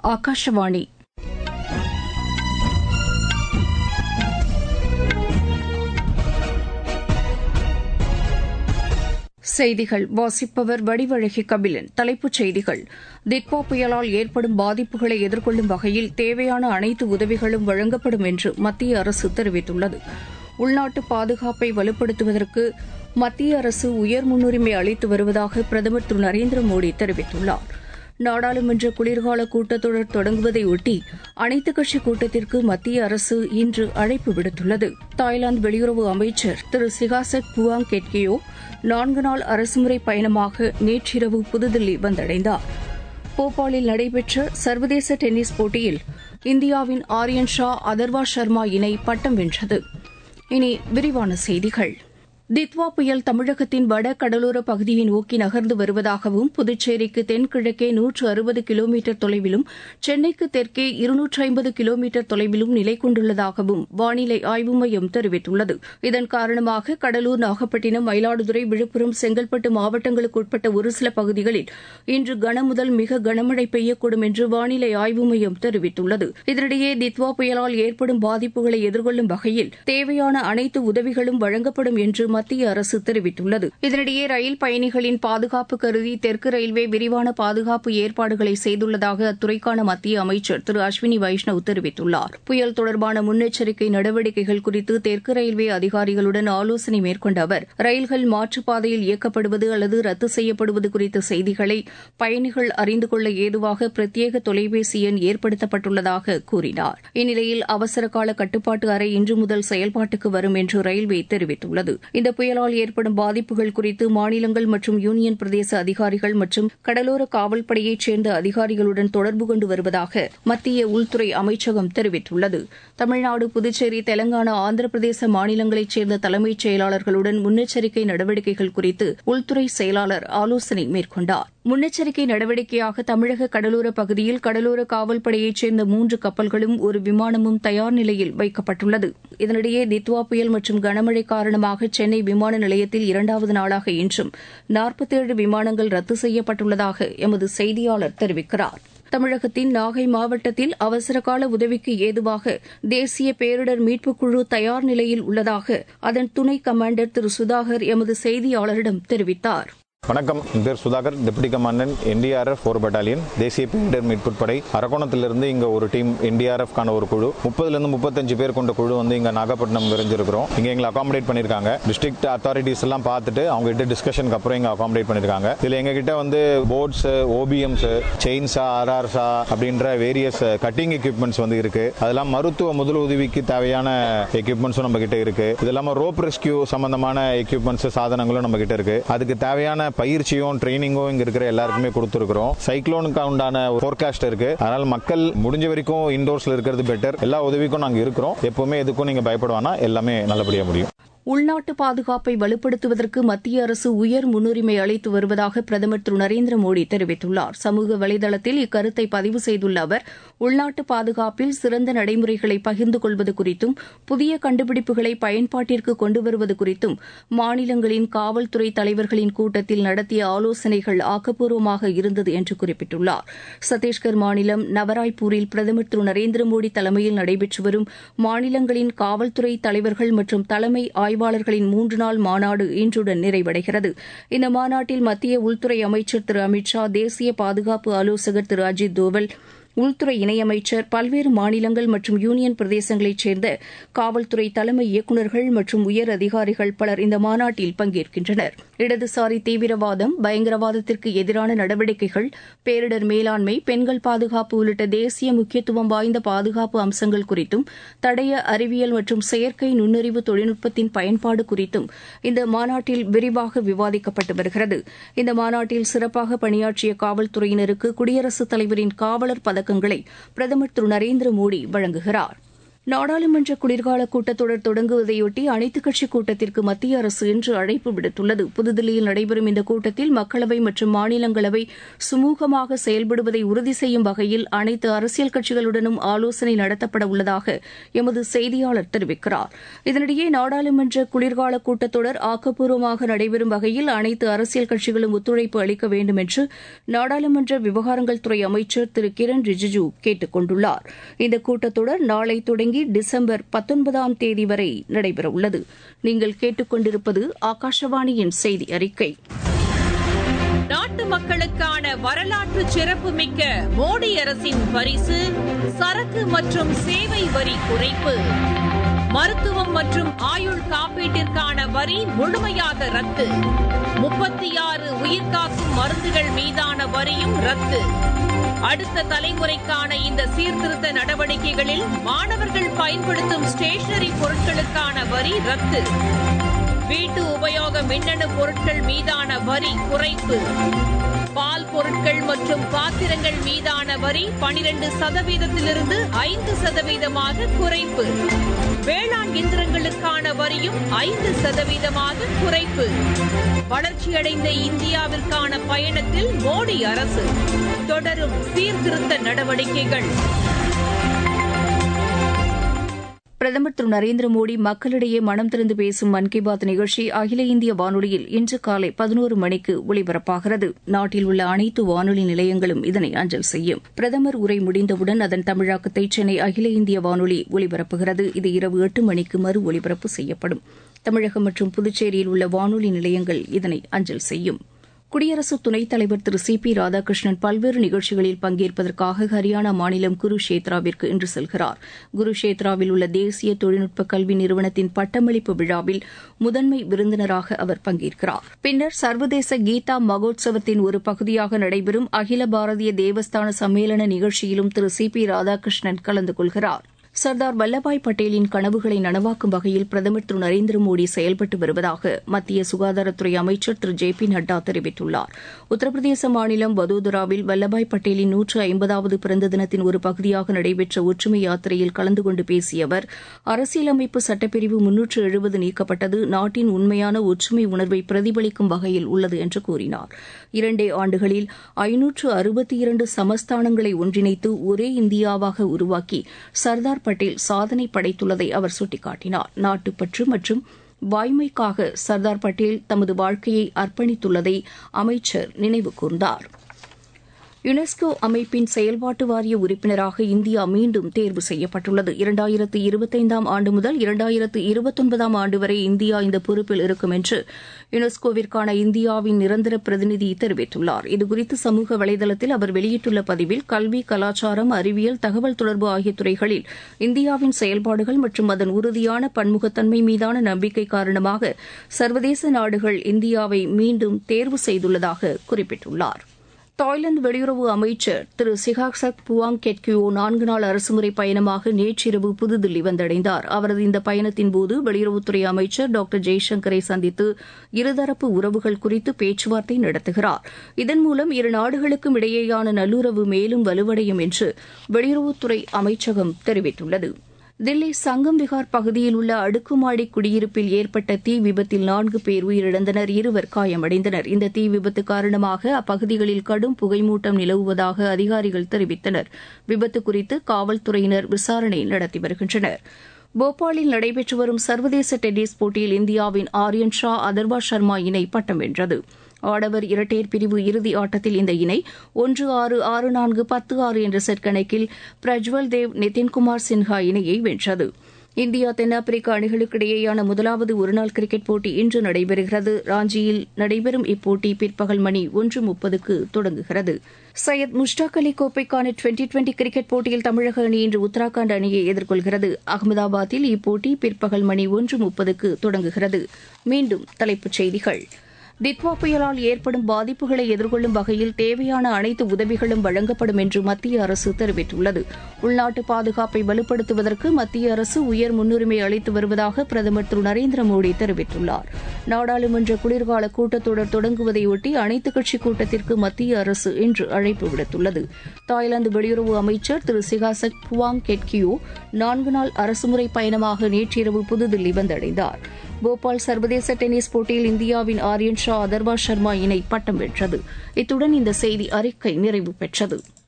ஆகாஷவாணி செய்திகள் வாசிப்பவர் வடிவழகி கபிலன் தலைப்புச் செய்திகள் திட்வா புயலால் ஏற்படும் பாதிப்புகளை எதிர்கொள்ளும் வகையில் தேவையான அனைத்து உதவிகளும் வழங்கப்படும் என்று மத்திய அரசு தெரிவித்துள்ளது உள்நாட்டு பாதுகாப்பை வலுப்படுத்துவதற்கு மத்திய அரசு உயர் முன்னுரிமை அளித்து வருவதாக பிரதமர் திரு நரேந்திர மோடி தெரிவித்துள்ளார் நாடாளுமன்ற குளிர்கால கூட்டத்தொடர் தொடங்குவதையொட்டி அனைத்துக் கட்சி கூட்டத்திற்கு மத்திய அரசு இன்று அழைப்பு விடுத்துள்ளது தாய்லாந்து வெளியுறவு அமைச்சர் திரு சிகாசக் புவாங் கெட்கியோ நான்கு நாள் அரசுமுறை பயணமாக நேற்றிரவு புதுதில்லி வந்தடைந்தார் போபாலில் நடைபெற்ற சர்வதேச டென்னிஸ் போட்டியில் இந்தியாவின் ஆரியன் ஷா அதர்வா சர்மா இணை பட்டம் வென்றது இனி விரிவான செய்திகள் தித்வா புயல் தமிழகத்தின் வட கடலோர பகுதியை நோக்கி நகர்ந்து வருவதாகவும் புதுச்சேரிக்கு தென்கிழக்கே நூற்று அறுபது கிலோமீட்டர் தொலைவிலும் சென்னைக்கு தெற்கே இருநூற்று ஐம்பது கிலோமீட்டர் தொலைவிலும் நிலை கொண்டுள்ளதாகவும் வானிலை ஆய்வு மையம் தெரிவித்துள்ளது இதன் காரணமாக கடலூர் நாகப்பட்டினம் மயிலாடுதுறை விழுப்புரம் செங்கல்பட்டு மாவட்டங்களுக்கு உட்பட்ட ஒரு சில பகுதிகளில் இன்று கனமுதல் மிக கனமழை பெய்யக்கூடும் என்று வானிலை ஆய்வு மையம் தெரிவித்துள்ளது இதனிடையே தித்வா புயலால் ஏற்படும் பாதிப்புகளை எதிர்கொள்ளும் வகையில் தேவையான அனைத்து உதவிகளும் வழங்கப்படும் என்று மத்திய அரசு தெரிவித்துள்ளது இதனிடையே ரயில் பயணிகளின் பாதுகாப்பு கருதி தெற்கு ரயில்வே விரிவான பாதுகாப்பு ஏற்பாடுகளை செய்துள்ளதாக அத்துறைக்கான மத்திய அமைச்சர் திரு அஸ்வினி வைஷ்ணவ் தெரிவித்துள்ளார் புயல் தொடர்பான முன்னெச்சரிக்கை நடவடிக்கைகள் குறித்து தெற்கு ரயில்வே அதிகாரிகளுடன் ஆலோசனை மேற்கொண்ட அவர் ரயில்கள் மாற்றுப்பாதையில் இயக்கப்படுவது அல்லது ரத்து செய்யப்படுவது குறித்த செய்திகளை பயணிகள் அறிந்து கொள்ள ஏதுவாக பிரத்யேக தொலைபேசி எண் ஏற்படுத்தப்பட்டுள்ளதாக கூறினார் இந்நிலையில் அவசர கால கட்டுப்பாட்டு அறை இன்று முதல் செயல்பாட்டுக்கு வரும் என்று ரயில்வே தெரிவித்துள்ளது இந்த புயலால் ஏற்படும் பாதிப்புகள் குறித்து மாநிலங்கள் மற்றும் யூனியன் பிரதேச அதிகாரிகள் மற்றும் கடலோர காவல்படையைச் சேர்ந்த அதிகாரிகளுடன் தொடர்பு கொண்டு வருவதாக மத்திய உள்துறை அமைச்சகம் தெரிவித்துள்ளது தமிழ்நாடு புதுச்சேரி தெலங்கானா ஆந்திர பிரதேச மாநிலங்களைச் சேர்ந்த தலைமைச் செயலாளர்களுடன் முன்னெச்சரிக்கை நடவடிக்கைகள் குறித்து உள்துறை செயலாளர் ஆலோசனை மேற்கொண்டார் முன்னெச்சரிக்கை நடவடிக்கையாக தமிழக கடலோர பகுதியில் கடலோர காவல்படையைச் சேர்ந்த மூன்று கப்பல்களும் ஒரு விமானமும் தயார் நிலையில் வைக்கப்பட்டுள்ளது இதனிடையே தித்வா புயல் மற்றும் கனமழை காரணமாக சென்னை விமான நிலையத்தில் இரண்டாவது நாளாக இன்றும் நாற்பத்தேழு விமானங்கள் ரத்து செய்யப்பட்டுள்ளதாக எமது செய்தியாளர் தெரிவிக்கிறார் தமிழகத்தின் நாகை மாவட்டத்தில் அவசரகால உதவிக்கு ஏதுவாக தேசிய பேரிடர் மீட்புக் குழு தயார் நிலையில் உள்ளதாக அதன் துணை கமாண்டர் திரு சுதாகர் எமது செய்தியாளரிடம் தெரிவித்தார் வணக்கம் என் பேர் Sudhakar deputy commandant NDRF four battalion தேசிய பேரிடர் மீட்புப் படை அரக்கோணத்திலிருந்து இங்க ஒரு டீம் என்டிஆர்எஃப் கான ஒரு குழு முப்பதுல இருந்து முப்பத்தஞ்சு பேர் கொண்ட குழு வந்து இங்க நாகப்பட்டினம் விரைஞ்சிருக்கிறோம் இங்க எங்களை அகாமடேட் பண்ணிருக்காங்க டிஸ்ட்ரிக்ட் அத்தாரிட்டிஸ் எல்லாம் பார்த்துட்டு அவங்க கிட்ட டிஸ்கஷனுக்கு அப்புறம் இங்க அகாமடேட் பண்ணிருக்காங்க இதுல எங்க கிட்ட வந்து போட்ஸ் ஓபிஎம்ஸ் செயின்ஸா ஆர்ஆர்ஸா அப்படின்ற வேரியஸ் கட்டிங் எக்யூப்மெண்ட்ஸ் வந்து இருக்கு அதெல்லாம் மருத்துவ முதல் உதவிக்கு தேவையான எக்யூப்மெண்ட்ஸும் நம்ம கிட்ட இருக்கு இது இல்லாம ரோப் ரெஸ்கியூ சம்பந்தமான எக்யூப்மெண்ட்ஸ் சாதனங்களும் நம்ம கிட்ட இருக்கு அதுக்கு தேவையான பயிற்சியும் ட்ரைனிங்கும் இங்க இருக்கிற எல்லாருக்குமே கொடுத்துருக்கிறோம் சைக்ளோனுக்கு உண்டான போர்காஸ்ட் இருக்கு அதனால மக்கள் முடிஞ்ச வரைக்கும் இன்டோர்ஸ்ல இருக்கிறது பெட்டர் எல்லா உதவிக்கும் நாங்க இருக்கிறோம் எப்பவுமே எதுக்கும் நீங்க பயப்படுவானா எல்லாமே நல்லபடியா முடியும் உள்நாட்டு பாதுகாப்பை வலுப்படுத்துவதற்கு மத்திய அரசு உயர் முன்னுரிமை அளித்து வருவதாக பிரதமர் திரு நரேந்திர மோடி தெரிவித்துள்ளார் சமூக வலைதளத்தில் இக்கருத்தை பதிவு செய்துள்ள அவர் உள்நாட்டு பாதுகாப்பில் சிறந்த நடைமுறைகளை பகிர்ந்து கொள்வது குறித்தும் புதிய கண்டுபிடிப்புகளை பயன்பாட்டிற்கு கொண்டு வருவது குறித்தும் மாநிலங்களின் காவல்துறை தலைவர்களின் கூட்டத்தில் நடத்திய ஆலோசனைகள் ஆக்கப்பூர்வமாக இருந்தது என்று குறிப்பிட்டுள்ளார் சத்தீஸ்கர் மாநிலம் நவராய்பூரில் பிரதமர் திரு நரேந்திர மோடி தலைமையில் நடைபெற்று வரும் மாநிலங்களின் காவல்துறை தலைவர்கள் மற்றும் தலைமை ஆய்வாளர்களின் மூன்று நாள் மாநாடு இன்றுடன் நிறைவடைகிறது இந்த மாநாட்டில் மத்திய உள்துறை அமைச்சர் திரு அமித் ஷா தேசிய பாதுகாப்பு ஆலோசகர் திரு அஜித் தோவல் உள்துறை இணையமைச்சர் பல்வேறு மாநிலங்கள் மற்றும் யூனியன் பிரதேசங்களைச் சேர்ந்த காவல்துறை தலைமை இயக்குநர்கள் மற்றும் உயர் அதிகாரிகள் பலர் இந்த மாநாட்டில் பங்கேற்கின்றனர் இடதுசாரி தீவிரவாதம் பயங்கரவாதத்திற்கு எதிரான நடவடிக்கைகள் பேரிடர் மேலாண்மை பெண்கள் பாதுகாப்பு உள்ளிட்ட தேசிய முக்கியத்துவம் வாய்ந்த பாதுகாப்பு அம்சங்கள் குறித்தும் தடய அறிவியல் மற்றும் செயற்கை நுண்ணறிவு தொழில்நுட்பத்தின் பயன்பாடு குறித்தும் இந்த மாநாட்டில் விரிவாக விவாதிக்கப்பட்டு வருகிறது இந்த மாநாட்டில் சிறப்பாக பணியாற்றிய காவல்துறையினருக்கு குடியரசுத் தலைவரின் காவலர் பதக்கங்களை பிரதமர் திரு நரேந்திர மோடி வழங்குகிறார் நாடாளுமன்ற குளிர்கால கூட்டத்தொடர் தொடங்குவதையொட்டி அனைத்துக் கட்சி கூட்டத்திற்கு மத்திய அரசு இன்று அழைப்பு விடுத்துள்ளது புதுதில்லியில் நடைபெறும் இந்த கூட்டத்தில் மக்களவை மற்றும் மாநிலங்களவை சுமூகமாக செயல்படுவதை உறுதி செய்யும் வகையில் அனைத்து அரசியல் கட்சிகளுடனும் ஆலோசனை நடத்தப்பட உள்ளதாக எமது செய்தியாளர் தெரிவிக்கிறார் இதனிடையே நாடாளுமன்ற குளிர்கால கூட்டத்தொடர் ஆக்கப்பூர்வமாக நடைபெறும் வகையில் அனைத்து அரசியல் கட்சிகளும் ஒத்துழைப்பு அளிக்க வேண்டும் என்று நாடாளுமன்ற விவகாரங்கள் துறை அமைச்சர் திரு கிரண் ரிஜிஜு கேட்டுக் கொண்டுள்ளார் இந்த கூட்டத்தொடர் நாளை தொடங்கி தொடங்கி டிசம்பர் பத்தொன்பதாம் தேதி வரை நடைபெறவுள்ளது நீங்கள் கேட்டுக்கொண்டிருப்பது ஆகாஷவாணியின் செய்தி அறிக்கை நாட்டு மக்களுக்கான வரலாற்று சிறப்புமிக்க மோடி அரசின் பரிசு சரக்கு மற்றும் சேவை வரி குறைப்பு மருத்துவம் மற்றும் ஆயுள் காப்பீட்டிற்கான வரி முழுமையாக ரத்து முப்பத்தி ஆறு உயிர்காக்கும் மருந்துகள் மீதான வரியும் ரத்து அடுத்த தலைமுறைக்கான இந்த சீர்திருத்த நடவடிக்கைகளில் மாணவர்கள் பயன்படுத்தும் ஸ்டேஷனரி பொருட்களுக்கான வரி ரத்து வீட்டு உபயோக மின்னணு பொருட்கள் மீதான வரி குறைப்பு பால் பொருட்கள் மற்றும் பாத்திரங்கள் மீதான வரி பனிரெண்டு சதவீதத்திலிருந்து ஐந்து சதவீதமாக குறைப்பு வேளாண் இயந்திரங்களுக்கான வரியும் ஐந்து சதவீதமாக குறைப்பு வளர்ச்சியடைந்த இந்தியாவிற்கான பயணத்தில் மோடி அரசு தொடரும் சீர்திருத்த நடவடிக்கைகள் பிரதமர் திரு நரேந்திர மோடி மக்களிடையே மனம் திறந்து பேசும் மன் கி பாத் நிகழ்ச்சி அகில இந்திய வானொலியில் இன்று காலை பதினோரு மணிக்கு ஒலிபரப்பாகிறது நாட்டில் உள்ள அனைத்து வானொலி நிலையங்களும் இதனை அஞ்சல் செய்யும் பிரதமர் உரை முடிந்தவுடன் அதன் தமிழாக்கத்தை சென்னை அகில இந்திய வானொலி ஒலிபரப்புகிறது இது இரவு எட்டு மணிக்கு மறு ஒலிபரப்பு செய்யப்படும் தமிழகம் மற்றும் புதுச்சேரியில் உள்ள வானொலி நிலையங்கள் இதனை அஞ்சல் செய்யும் குடியரசு துணைத் தலைவர் திரு சி பி ராதாகிருஷ்ணன் பல்வேறு நிகழ்ச்சிகளில் பங்கேற்பதற்காக ஹரியானா மாநிலம் குருஷேத்ராவிற்கு இன்று செல்கிறார் குருஷேத்ராவில் உள்ள தேசிய தொழில்நுட்ப கல்வி நிறுவனத்தின் பட்டமளிப்பு விழாவில் முதன்மை விருந்தினராக அவர் பங்கேற்கிறார் பின்னர் சர்வதேச கீதா மகோத்சவத்தின் ஒரு பகுதியாக நடைபெறும் அகில பாரதிய தேவஸ்தான சம்மேளன நிகழ்ச்சியிலும் திரு சி பி ராதாகிருஷ்ணன் கலந்து கொள்கிறார் சர்தார் வல்லபாய் பட்டேலின் கனவுகளை நனவாக்கும் வகையில் பிரதமர் திரு நரேந்திர மோடி செயல்பட்டு வருவதாக மத்திய சுகாதாரத்துறை அமைச்சர் திரு ஜே பி நட்டா தெரிவித்துள்ளார் உத்தரப்பிரதேச மாநிலம் வதோதராவில் வல்லபாய் பட்டேலின் நூற்று ஐம்பதாவது பிறந்த தினத்தின் ஒரு பகுதியாக நடைபெற்ற ஒற்றுமை யாத்திரையில் கலந்து கொண்டு பேசிய அவர் அரசியலமைப்பு சட்டப்பிரிவு முன்னூற்று எழுபது நீக்கப்பட்டது நாட்டின் உண்மையான ஒற்றுமை உணர்வை பிரதிபலிக்கும் வகையில் உள்ளது என்று கூறினார் இரண்டே ஆண்டுகளில் ஐநூற்று அறுபத்தி இரண்டு சமஸ்தானங்களை ஒன்றிணைத்து ஒரே இந்தியாவாக உருவாக்கி சர்தார் பட்டேல் சாதனை படைத்துள்ளதை அவர் சுட்டிக்காட்டினார் நாட்டுப்பற்று மற்றும் வாய்மைக்காக சர்தார் பட்டேல் தமது வாழ்க்கையை அர்ப்பணித்துள்ளதை அமைச்சர் நினைவு கூர்ந்தார் யுனெஸ்கோ அமைப்பின் செயல்பாட்டு வாரிய உறுப்பினராக இந்தியா மீண்டும் தேர்வு செய்யப்பட்டுள்ளது இரண்டாயிரத்து இருபத்தைந்தாம் ஆண்டு முதல் இரண்டாயிரத்து இருபத்தொன்பதாம் ஆண்டு வரை இந்தியா இந்த பொறுப்பில் இருக்கும் என்று யுனெஸ்கோவிற்கான இந்தியாவின் நிரந்தர பிரதிநிதி தெரிவித்துள்ளார் இதுகுறித்து சமூக வலைதளத்தில் அவர் வெளியிட்டுள்ள பதிவில் கல்வி கலாச்சாரம் அறிவியல் தகவல் தொடர்பு ஆகிய துறைகளில் இந்தியாவின் செயல்பாடுகள் மற்றும் அதன் உறுதியான பன்முகத்தன்மை மீதான நம்பிக்கை காரணமாக சர்வதேச நாடுகள் இந்தியாவை மீண்டும் தேர்வு செய்துள்ளதாக குறிப்பிட்டுள்ளார் தாய்லாந்து வெளியுறவு அமைச்சர் திரு சிகாக்சக் புவாங் கெட்கியோ நான்கு நாள் அரசுமுறை பயணமாக நேற்றிரவு புதுதில்லி வந்தடைந்தார் அவரது இந்த பயணத்தின்போது வெளியுறவுத்துறை அமைச்சர் டாக்டர் ஜெய்சங்கரை சந்தித்து இருதரப்பு உறவுகள் குறித்து பேச்சுவார்த்தை நடத்துகிறார் இதன் மூலம் இரு நாடுகளுக்கும் இடையேயான நல்லுறவு மேலும் வலுவடையும் என்று வெளியுறவுத்துறை அமைச்சகம் தெரிவித்துள்ளது தில்லி சங்கம் விகார் பகுதியில் உள்ள அடுக்குமாடி குடியிருப்பில் ஏற்பட்ட தீ விபத்தில் நான்கு பேர் உயிரிழந்தனர் இருவர் காயமடைந்தனர் இந்த தீ விபத்து காரணமாக அப்பகுதிகளில் கடும் புகைமூட்டம் நிலவுவதாக அதிகாரிகள் தெரிவித்தனர் விபத்து குறித்து காவல்துறையினர் விசாரணை நடத்தி வருகின்றனர் போபாலில் நடைபெற்று வரும் சர்வதேச டென்னிஸ் போட்டியில் இந்தியாவின் ஆரியன் ஷா அதர்வா சர்மா இணை பட்டம் வென்றது ஆடவர் இரட்டையர் பிரிவு இறுதி ஆட்டத்தில் இந்த இணை ஒன்று ஆறு ஆறு நான்கு பத்து ஆறு என்ற செட் கணக்கில் பிரஜ்வல் தேவ் நிதின்குமார் சின்ஹா இணையை வென்றது இந்தியா தென்னாப்பிரிக்கா அணிகளுக்கு இடையேயான முதலாவது ஒருநாள் கிரிக்கெட் போட்டி இன்று நடைபெறுகிறது ராஞ்சியில் நடைபெறும் இப்போட்டி பிற்பகல் மணி ஒன்று முப்பதுக்கு தொடங்குகிறது சையத் முஷ்டாக் அலி கோப்பைக்கான டுவெண்டி டுவெண்டி கிரிக்கெட் போட்டியில் தமிழக அணி இன்று உத்தராகண்ட் அணியை எதிர்கொள்கிறது அகமதாபாத்தில் இப்போட்டி பிற்பகல் மணி ஒன்று முப்பதுக்கு தொடங்குகிறது மீண்டும் தலைப்புச் செய்திகள் தித்வா புயலால் ஏற்படும் பாதிப்புகளை எதிர்கொள்ளும் வகையில் தேவையான அனைத்து உதவிகளும் வழங்கப்படும் என்று மத்திய அரசு தெரிவித்துள்ளது உள்நாட்டு பாதுகாப்பை வலுப்படுத்துவதற்கு மத்திய அரசு உயர் முன்னுரிமை அளித்து வருவதாக பிரதமர் திரு நரேந்திர மோடி தெரிவித்துள்ளார் நாடாளுமன்ற குளிர்கால கூட்டத்தொடர் தொடங்குவதையொட்டி அனைத்துக் கட்சி கூட்டத்திற்கு மத்திய அரசு இன்று அழைப்பு விடுத்துள்ளது தாய்லாந்து வெளியுறவு அமைச்சர் திரு சிகாசக் புவாங் கெட்கியோ நான்கு நாள் அரசுமுறை பயணமாக நேற்றிரவு புதுதில்லி வந்தடைந்தார் போபால் சர்வதேச டென்னிஸ் போட்டியில் இந்தியாவின் ஆரியன் ஷா அதர்வா சர்மா இணை பட்டம் வென்றது இத்துடன் இந்த செய்தி அறிக்கை நிறைவு பெற்றது